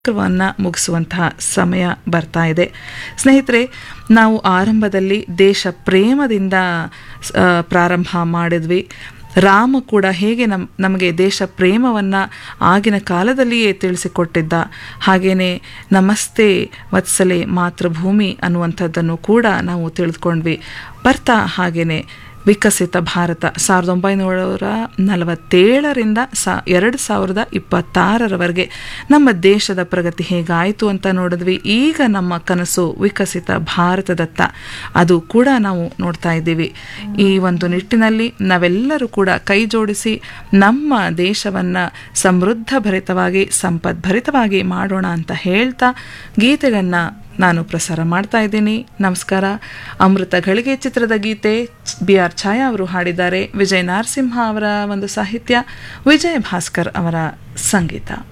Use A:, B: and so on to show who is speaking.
A: ಕಾರ್ಯಕ್ರಮವನ್ನು ಮುಗಿಸುವಂತಹ ಸಮಯ ಬರ್ತಾ ಇದೆ ಸ್ನೇಹಿತರೆ ನಾವು ಆರಂಭದಲ್ಲಿ ದೇಶ ಪ್ರೇಮದಿಂದ ಆ, ಪ್ರಾರಂಭ ಮಾಡಿದ್ವಿ ರಾಮ ಕೂಡ ಹೇಗೆ ನಮ್ ನಮಗೆ ದೇಶ ಪ್ರೇಮವನ್ನು ಆಗಿನ ಕಾಲದಲ್ಲಿಯೇ ತಿಳಿಸಿಕೊಟ್ಟಿದ್ದ ಹಾಗೆಯೇ ನಮಸ್ತೆ ವತ್ಸಲೆ ಮಾತೃಭೂಮಿ ಅನ್ನುವಂಥದ್ದನ್ನು ಕೂಡ ನಾವು ತಿಳಿದುಕೊಂಡ್ವಿ ಬರ್ತಾ ಹಾಗೆಯೇ ವಿಕಸಿತ ಭಾರತ ಸಾವಿರದ ಒಂಬೈನೂರ ನಲವತ್ತೇಳರಿಂದ ಸಾ ಎರಡು ಸಾವಿರದ ಇಪ್ಪತ್ತಾರರವರೆಗೆ ನಮ್ಮ ದೇಶದ ಪ್ರಗತಿ ಹೇಗಾಯಿತು ಅಂತ ನೋಡಿದ್ವಿ ಈಗ ನಮ್ಮ ಕನಸು ವಿಕಸಿತ ಭಾರತದತ್ತ ಅದು ಕೂಡ ನಾವು ನೋಡ್ತಾ ಇದ್ದೀವಿ ಈ ಒಂದು ನಿಟ್ಟಿನಲ್ಲಿ ನಾವೆಲ್ಲರೂ ಕೂಡ ಕೈ ಜೋಡಿಸಿ ನಮ್ಮ ದೇಶವನ್ನು ಸಮೃದ್ಧ ಭರಿತವಾಗಿ ಸಂಪದ್ಭರಿತವಾಗಿ ಮಾಡೋಣ ಅಂತ ಹೇಳ್ತಾ ಗೀತೆಗಳನ್ನು ನಾನು ಪ್ರಸಾರ ಮಾಡ್ತಾ ಇದ್ದೀನಿ ನಮಸ್ಕಾರ ಅಮೃತ ಘಳಿಗೆ ಚಿತ್ರದ ಗೀತೆ ಬಿ ಆರ್ ಛಾಯಾ ಅವರು ಹಾಡಿದ್ದಾರೆ ವಿಜಯ ನರಸಿಂಹ ಅವರ ಒಂದು ಸಾಹಿತ್ಯ ವಿಜಯ ಭಾಸ್ಕರ್ ಅವರ ಸಂಗೀತ